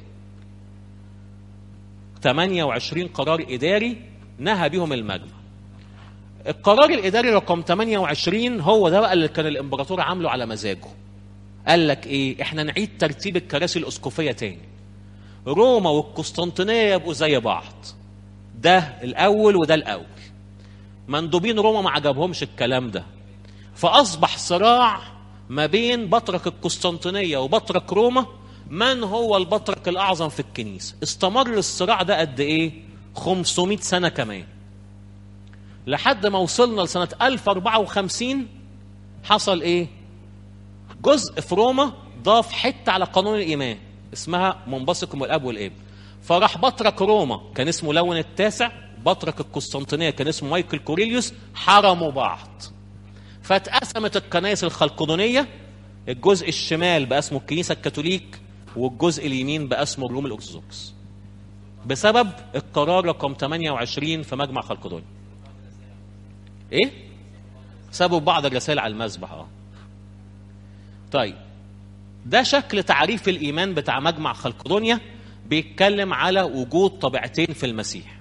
28 قرار اداري نهى بيهم المجمع القرار الاداري رقم 28 هو ده بقى اللي كان الامبراطور عامله على مزاجه قال لك ايه احنا نعيد ترتيب الكراسي الاسقفيه تاني روما والقسطنطينيه يبقوا زي بعض ده الاول وده الاول مندوبين روما ما عجبهمش الكلام ده فاصبح صراع ما بين بطرك القسطنطينيه وبطرك روما من هو البطرك الاعظم في الكنيسه استمر الصراع ده قد ايه 500 سنه كمان لحد ما وصلنا لسنه 1054 حصل ايه جزء في روما ضاف حته على قانون الايمان اسمها منبثق الاب والابن فراح بطرك روما كان اسمه لون التاسع بطرك القسطنطينيه كان اسمه مايكل كوريليوس حرموا بعض فاتقسمت الكنائس الخلقدونيه الجزء الشمال بقى اسمه الكنيسه الكاثوليك والجزء اليمين بقى اسمه الروم الارثوذكس بسبب القرار رقم 28 في مجمع خلقدونيا ايه سابوا بعض الرسائل على المذبح اه طيب ده شكل تعريف الايمان بتاع مجمع خلقدونيا بيتكلم على وجود طبيعتين في المسيح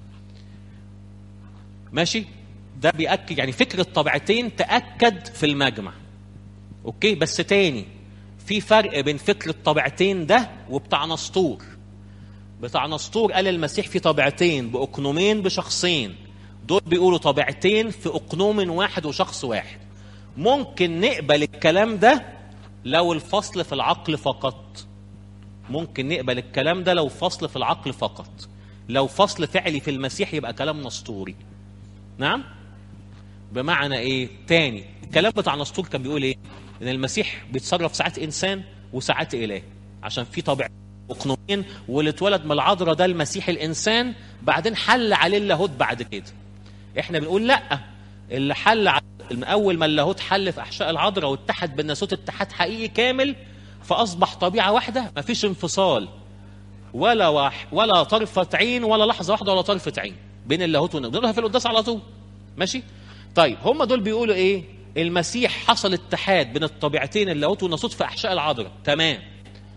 ماشي ده بيأكد يعني فكرة طبيعتين تأكد في المجمع اوكي بس تاني في فرق بين فكرة طبيعتين ده وبتاع نسطور بتاع نسطور قال المسيح في طبيعتين بأقنومين بشخصين دول بيقولوا طبيعتين في أقنوم واحد وشخص واحد ممكن نقبل الكلام ده لو الفصل في العقل فقط ممكن نقبل الكلام ده لو فصل في العقل فقط لو فصل فعلي في المسيح يبقى كلام نسطوري نعم بمعنى ايه تاني الكلام بتاع نسطور كان بيقول ايه ان المسيح بيتصرف ساعات انسان وساعات اله عشان في طبيعه اقنومين واللي اتولد من العذراء ده المسيح الانسان بعدين حل عليه اللاهوت بعد كده احنا بنقول لا اللي حل على من اول ما اللاهوت حل في احشاء العذراء واتحد بالناسوت اتحاد حقيقي كامل فاصبح طبيعه واحده مفيش انفصال ولا واحد ولا طرفه عين ولا لحظه واحده ولا طرفه عين بين اللاهوت والناسوت دول في القداس على طول ماشي طيب هم دول بيقولوا ايه المسيح حصل اتحاد بين الطبيعتين اللاهوت والناسوت في احشاء العذراء تمام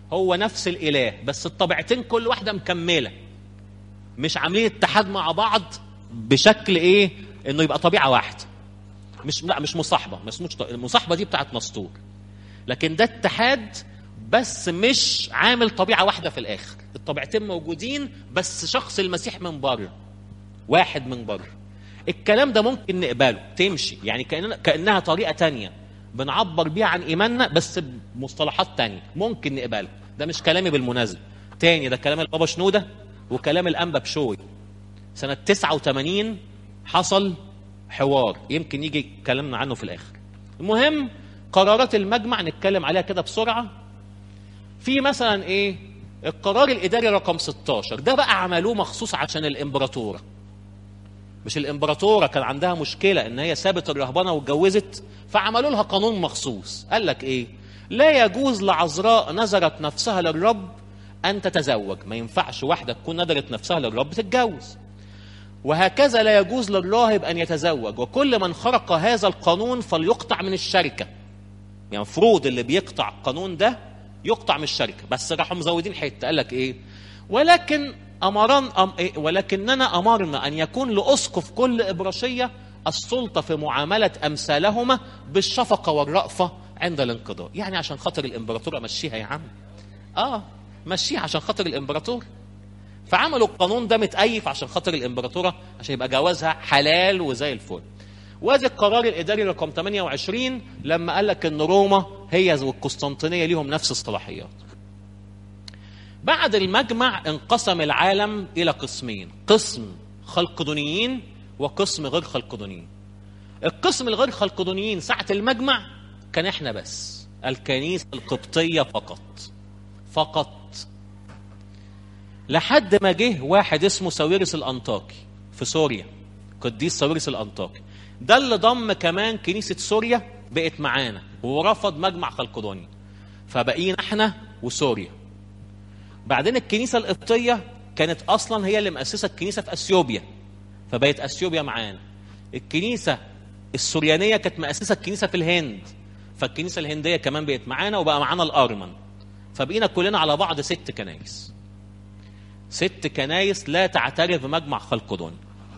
هو نفس الاله بس الطبيعتين كل واحده مكمله مش عاملين اتحاد مع بعض بشكل ايه انه يبقى طبيعه واحده مش لا مش مصاحبه ما اسموش ط- المصاحبه دي بتاعت نسطور لكن ده اتحاد بس مش عامل طبيعه واحده في الاخر الطبيعتين موجودين بس شخص المسيح من بره واحد من بره الكلام ده ممكن نقبله تمشي يعني كأننا كانها طريقه تانية بنعبر بيها عن ايماننا بس بمصطلحات تانية ممكن نقبله ده مش كلامي بالمناسبه تاني ده كلام البابا شنوده وكلام الانبا بشوي سنه 89 حصل حوار يمكن يجي كلامنا عنه في الاخر المهم قرارات المجمع نتكلم عليها كده بسرعه في مثلا ايه القرار الاداري رقم 16 ده بقى عملوه مخصوص عشان الامبراطوره مش الامبراطوره كان عندها مشكله ان هي سابت الرهبنه واتجوزت فعملوا لها قانون مخصوص قال لك ايه لا يجوز لعذراء نذرت نفسها للرب ان تتزوج ما ينفعش واحده تكون نذرت نفسها للرب تتجوز وهكذا لا يجوز للراهب ان يتزوج وكل من خرق هذا القانون فليقطع من الشركه يعني المفروض اللي بيقطع القانون ده يقطع من الشركه بس راحوا مزودين حته قال لك ايه ولكن امران أم إيه ولكننا امرنا ان يكون لاسقف كل ابراشيه السلطه في معامله امثالهما بالشفقه والرأفه عند الانقضاء يعني عشان خاطر الامبراطور امشيها يا عم اه مشيها عشان خاطر الامبراطور فعملوا القانون ده متأيف عشان خاطر الامبراطوره عشان يبقى جوازها حلال وزي الفل وادي القرار الاداري رقم 28 لما قال لك ان روما هي والقسطنطينيه ليهم نفس الصلاحيات بعد المجمع انقسم العالم الى قسمين قسم خلقدونيين وقسم غير خلقدونيين القسم الغير خلقدونيين ساعة المجمع كان احنا بس الكنيسة القبطية فقط فقط لحد ما جه واحد اسمه ساويرس الأنطاكي في سوريا قديس ساويرس الأنطاكي ده اللي ضم كمان كنيسة سوريا بقت معانا ورفض مجمع خلقدوني فبقينا احنا وسوريا بعدين الكنيسة القبطية كانت أصلا هي اللي مؤسسة الكنيسة في أثيوبيا فبقت أثيوبيا معانا الكنيسة السوريانية كانت مؤسسة الكنيسة في الهند فالكنيسة الهندية كمان بقت معانا وبقى معانا الأرمن فبقينا كلنا على بعض ست كنايس ست كنايس لا تعترف بمجمع خلقدون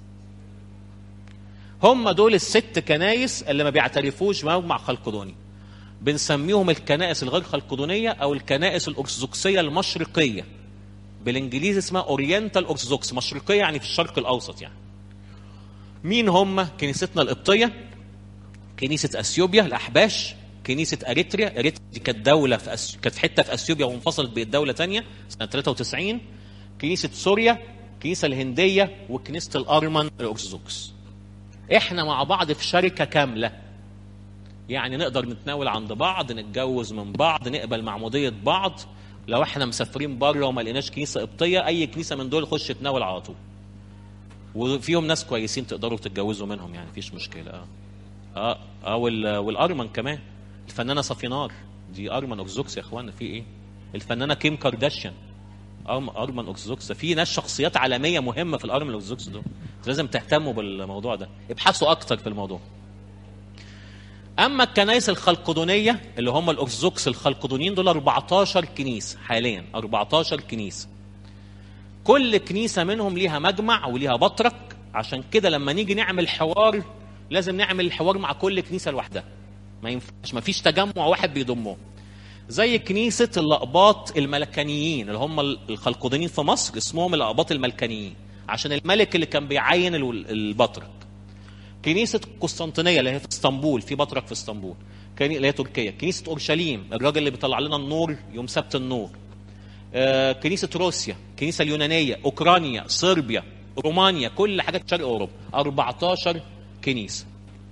هم دول الست كنايس اللي ما بيعترفوش بمجمع خلقدوني بنسميهم الكنائس الغير خلقدونية أو الكنائس الأرثوذكسية المشرقية بالإنجليزي اسمها أورينتال أرثوذكس مشرقية يعني في الشرق الأوسط يعني مين هم كنيستنا القبطية كنيسة أثيوبيا الأحباش كنيسة أريتريا أريتريا دي كانت دولة في أس... كانت حتة في أثيوبيا وانفصلت بقت دولة تانية سنة 93 كنيسة سوريا الكنيسة الهندية وكنيسة الأرمن الأرثوذكس احنا مع بعض في شركة كاملة يعني نقدر نتناول عند بعض نتجوز من بعض نقبل معمودية بعض لو احنا مسافرين بره وما لقيناش كنيسة قبطية أي كنيسة من دول خش تناول على طول وفيهم ناس كويسين تقدروا تتجوزوا منهم يعني مفيش مشكلة اه اه, آه وال... والأرمن كمان الفنانة صفينار دي أرمن أرثوذكس يا اخوانا في ايه الفنانة كيم كارداشيان أرم... أرمن أرثوذكس في ناس شخصيات عالمية مهمة في الأرمن الأرثوذكس دول لازم تهتموا بالموضوع ده ابحثوا أكتر في الموضوع اما الكنائس الخلقدونيه اللي هم الارثوذكس الخلقدونيين دول 14 كنيسه حاليا 14 كنيسه كل كنيسه منهم ليها مجمع وليها بطرك عشان كده لما نيجي نعمل حوار لازم نعمل الحوار مع كل كنيسه لوحدها ما ينفعش ما فيش تجمع واحد بيضمهم زي كنيسه الاقباط الملكانيين اللي هم الخلقدونيين في مصر اسمهم الاقباط الملكانيين عشان الملك اللي كان بيعين البطرك كنيسة قسطنطينية اللي هي في اسطنبول في بطرك في اسطنبول كني... اللي هي تركيا كنيسة أورشليم الراجل اللي بيطلع لنا النور يوم سبت النور آه كنيسة روسيا الكنيسة اليونانية أوكرانيا صربيا رومانيا كل حاجات شرق أوروبا 14 كنيسة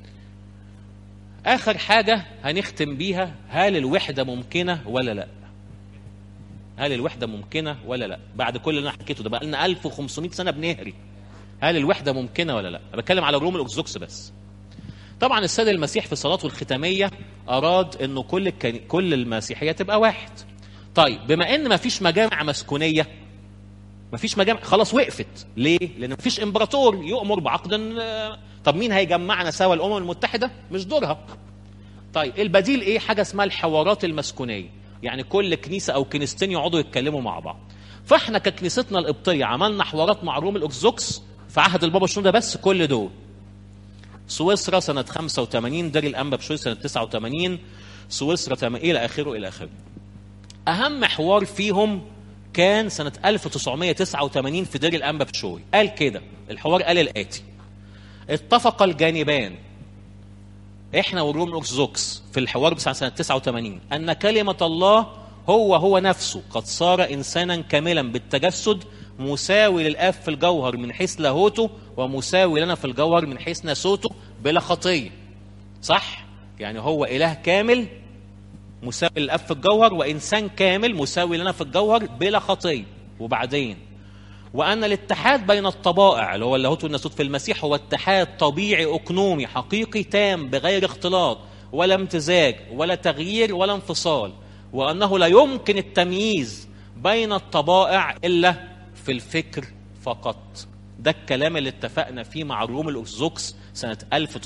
آخر حاجة هنختم بيها هل الوحدة ممكنة ولا لا هل الوحدة ممكنة ولا لا بعد كل اللي أنا حكيته ده بقى لنا 1500 سنة بنهري هل الوحده ممكنه ولا لا؟ انا بتكلم على الروم الارثوذكس بس. طبعا السيد المسيح في صلاته الختاميه اراد انه كل الكني... كل المسيحيه تبقى واحد. طيب بما ان ما فيش مجامع مسكونيه ما فيش مجامع خلاص وقفت ليه؟ لان ما فيش امبراطور يؤمر بعقد طب مين هيجمعنا سوا الامم المتحده؟ مش دورها. طيب البديل ايه؟ حاجه اسمها الحوارات المسكونيه. يعني كل كنيسه او كنيستين يقعدوا يتكلموا مع بعض فاحنا ككنيستنا القبطيه عملنا حوارات مع روم الارثوذكس في عهد البابا شنودة بس كل دول سويسرا سنة 85 دير الأنبا بشوي سنة 89 سويسرا تم... إلى آخره إلى آخره أهم حوار فيهم كان سنة 1989 في دير الأنبا بشوي قال كده الحوار قال الآتي اتفق الجانبان احنا والروم الارثوذكس في الحوار بتاع سنه 89 ان كلمه الله هو هو نفسه قد صار انسانا كاملا بالتجسد مساوي للاب في الجوهر من حيث لاهوته ومساوي لنا في الجوهر من حيث ناسوته بلا خطيه صح يعني هو اله كامل مساوي للاب في الجوهر وانسان كامل مساوي لنا في الجوهر بلا خطيه وبعدين وأن الاتحاد بين الطبائع اللي هو اللاهوت والناسوت في المسيح هو اتحاد طبيعي أكنومي حقيقي تام بغير اختلاط ولا امتزاج ولا تغيير ولا انفصال وأنه لا يمكن التمييز بين الطبائع إلا في الفكر فقط ده الكلام اللي اتفقنا فيه مع الروم الأرثوذكس سنة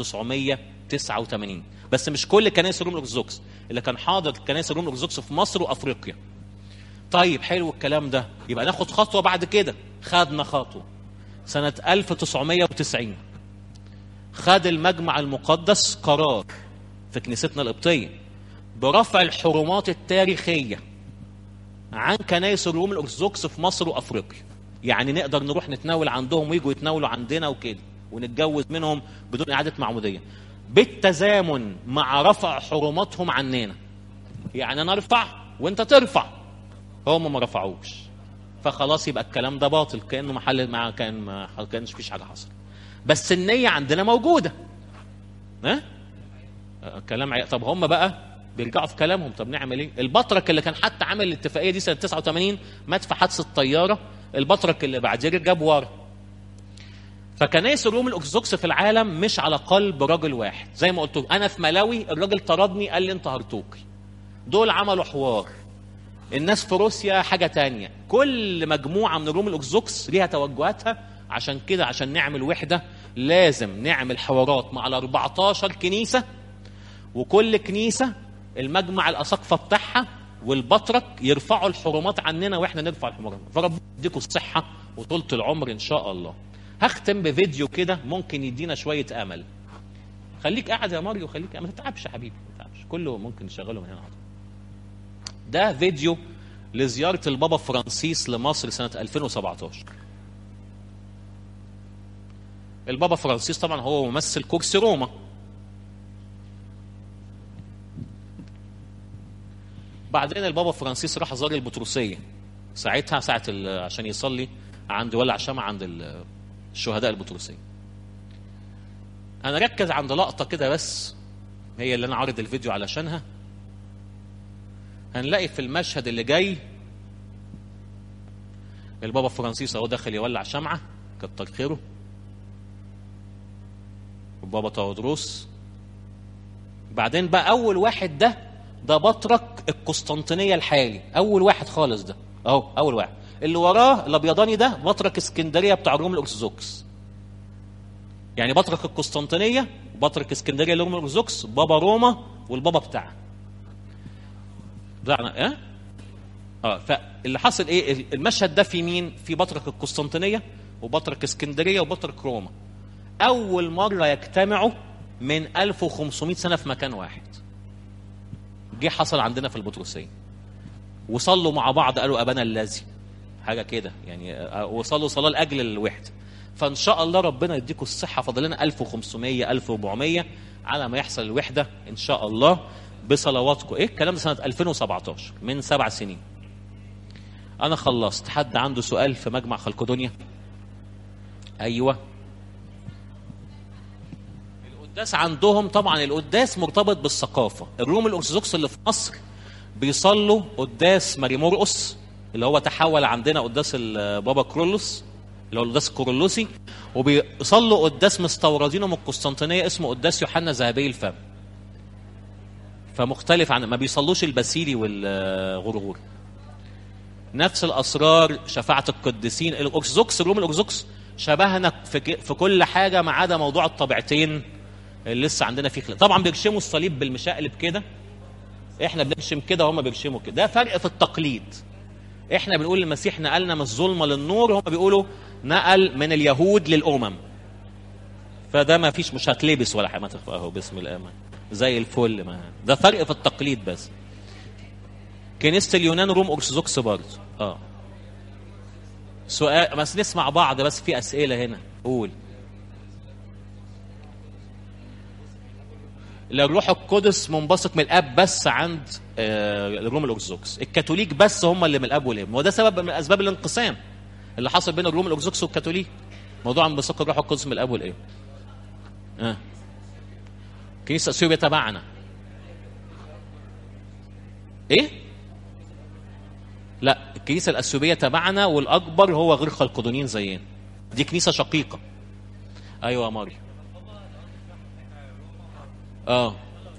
1989 بس مش كل كنائس الروم الأرثوذكس اللي كان حاضر كنائس الروم الأرثوذكس في مصر وأفريقيا طيب حلو الكلام ده يبقى ناخد خطوة بعد كده خدنا خطوة سنة 1990 خد المجمع المقدس قرار في كنيستنا القبطية برفع الحرمات التاريخية عن كنائس الروم الأرثوذكس في مصر وأفريقيا يعني نقدر نروح نتناول عندهم ويجوا يتناولوا عندنا وكده ونتجوز منهم بدون إعادة معمودية بالتزامن مع رفع حرماتهم عننا يعني أنا أرفع وأنت ترفع هم ما رفعوش فخلاص يبقى الكلام ده باطل كانه محل ما كان ما كانش فيش حاجه حصل بس النيه عندنا موجوده ها كلام عي... طب هم بقى بيرجعوا في كلامهم طب نعمل ايه البطرك اللي كان حتى عامل الاتفاقيه دي سنه 89 مات في حادثه طياره البطرك اللي بعديه جاب ورا فكنائس الروم الارثوذكس في العالم مش على قلب راجل واحد زي ما قلت انا في ملاوي الراجل طردني قال لي انت هرطوقي دول عملوا حوار الناس في روسيا حاجة تانية كل مجموعة من الروم الأرثوذكس ليها توجهاتها عشان كده عشان نعمل وحدة لازم نعمل حوارات مع ال 14 كنيسة وكل كنيسة المجمع الأساقفة بتاعها والبطرك يرفعوا الحرمات عننا واحنا نرفع الحرمات فربنا يديكم الصحة وطولة العمر إن شاء الله هختم بفيديو كده ممكن يدينا شوية أمل خليك قاعد يا ماريو خليك ما تتعبش يا حبيبي ما تتعبش كله ممكن نشغله من هنا على ده فيديو لزيارة البابا فرانسيس لمصر سنة 2017 البابا فرانسيس طبعا هو ممثل كرسي روما بعدين البابا فرانسيس راح زار البطرسية ساعتها ساعة عشان يصلي عند ولع شمع عند الشهداء البطرسية أنا ركز عند لقطة كده بس هي اللي أنا عارض الفيديو علشانها هنلاقي في المشهد اللي جاي البابا فرانسيس اهو داخل يولع شمعه كتر خيره البابا تودروس بعدين بقى اول واحد ده ده بطرك القسطنطينيه الحالي اول واحد خالص ده اهو اول واحد اللي وراه الابيضاني ده بطرك اسكندريه بتاع الروم الارثوذكس يعني بطرك القسطنطينيه بطرك اسكندريه الروم الارثوذكس بابا روما والبابا بتاعه بتاعنا اه اه فاللي حصل ايه المشهد ده في مين في بطرك القسطنطينيه وبطرك اسكندريه وبطرك روما اول مره يجتمعوا من 1500 سنه في مكان واحد جه حصل عندنا في البطرسيه وصلوا مع بعض قالوا ابانا الذي حاجه كده يعني وصلوا صلاه لاجل الوحده فان شاء الله ربنا يديكم الصحه فاضل لنا 1500 1400 على ما يحصل الوحده ان شاء الله بصلواتكم ايه الكلام ده سنه 2017 من سبع سنين انا خلصت حد عنده سؤال في مجمع خلقدونيا ايوه القداس عندهم طبعا القداس مرتبط بالثقافه الروم الارثوذكس اللي في مصر بيصلوا قداس ماري مرقس اللي هو تحول عندنا قداس البابا كرولوس اللي هو القداس الكورولوسي وبيصلوا قداس مستوردينه من القسطنطينيه اسمه قداس يوحنا ذهبي الفم فمختلف عن ما بيصلوش البسيلي والغرغور نفس الاسرار شفاعه القديسين الارثوذكس الروم الارثوذكس شبهنا في, في كل حاجه ما عدا موضوع الطبيعتين اللي لسه عندنا فيه خلاف طبعا بيرشموا الصليب بالمشقلب كده احنا بنرشم كده وهم بيرشموا كده ده فرق في التقليد احنا بنقول المسيح نقلنا من الظلمه للنور هم بيقولوا نقل من اليهود للامم فده ما فيش مش هتلبس ولا حاجه ما تخفى اهو باسم الامان زي الفل ما ده فرق في التقليد بس كنيسه اليونان روم ارثوذكس برضه اه سؤال بس نسمع بعض بس في اسئله هنا قول الروح القدس منبثق من الاب بس عند آه، الروم الارثوذكس الكاثوليك بس هم اللي من الاب والابن وده سبب من اسباب الانقسام اللي حصل بين الروم الارثوذكس والكاثوليك موضوع انبثاق الروح القدس من الاب والابن اه كنيسه اثيوبيا تبعنا ايه لا الكنيسه الاثيوبيه تبعنا والاكبر هو غير خلقدونين زينا دي كنيسه شقيقه ايوه يا ماريو اه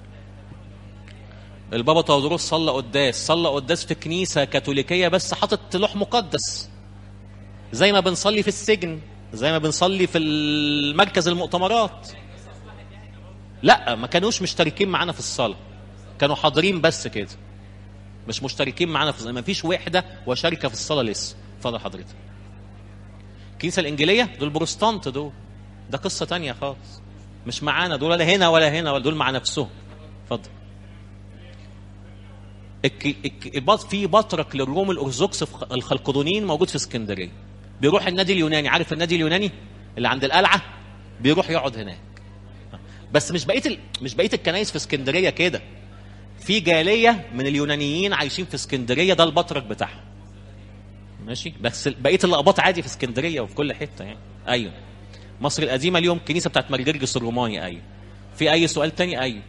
البابا تودروس صلى قداس صلى قداس في كنيسه كاثوليكيه بس حاطط لوح مقدس زي ما بنصلي في السجن زي ما بنصلي في المركز المؤتمرات لا ما كانوش مشتركين معانا في الصلاه كانوا حاضرين بس كده مش مشتركين معانا في الصلاه ما فيش وحده وشركه في الصلاه لسه اتفضل حضرتك الكنيسه الانجيليه دول بروستانت دول ده قصه تانية خالص مش معانا دول ولا هنا ولا هنا ولا دول مع نفسهم اتفضل الك... الك... البط... في بطرك للروم الارثوذكس في خ- الخلقدونيين موجود في اسكندريه بيروح النادي اليوناني عارف النادي اليوناني اللي عند القلعه بيروح يقعد هناك بس مش بقيه ال... مش بقيه الكنايس في اسكندريه كده في جاليه من اليونانيين عايشين في اسكندريه ده البطرك بتاعهم ماشي بس بقيه الاقباط عادي في اسكندريه وفي كل حته يعني ايوه مصر القديمه اليوم كنيسه بتاعت مرجرجس الروماني ايوه في اي سؤال تاني ايوه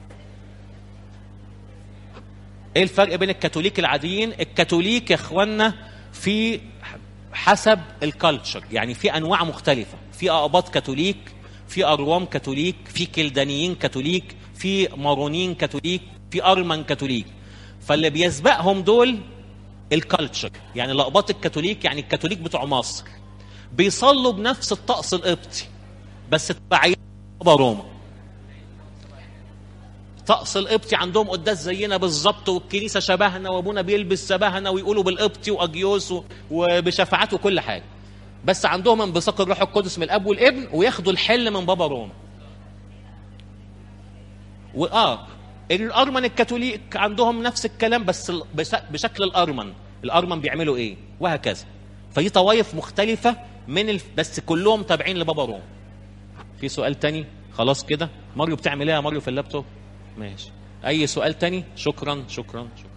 ايه الفرق بين الكاثوليك العاديين الكاثوليك يا اخوانا في حسب الكالتشر يعني في انواع مختلفه في اقباط كاثوليك في اروام كاثوليك في كلدانيين كاثوليك في مارونين كاثوليك في ارمن كاثوليك فاللي بيسبقهم دول الكالتشر يعني الاقباط الكاثوليك يعني الكاثوليك بتوع مصر بيصلوا بنفس الطقس القبطي بس تبعين بابا روما طقس القبطي عندهم قداس زينا بالظبط والكنيسه شبهنا وابونا بيلبس شبهنا ويقولوا بالقبطي واجيوس و- وبشفاعات وكل حاجه بس عندهم انبثاق الروح القدس من الاب والابن وياخدوا الحل من بابا روما واه الارمن الكاثوليك عندهم نفس الكلام بس ال- بس- بشكل الارمن الارمن بيعملوا ايه وهكذا فدي طوائف مختلفه من الف... بس كلهم تابعين لبابا روما في سؤال تاني خلاص كده ماريو بتعمل ايه يا ماريو في اللابتوب ماشي اي سؤال تاني شكرا شكرا شكرا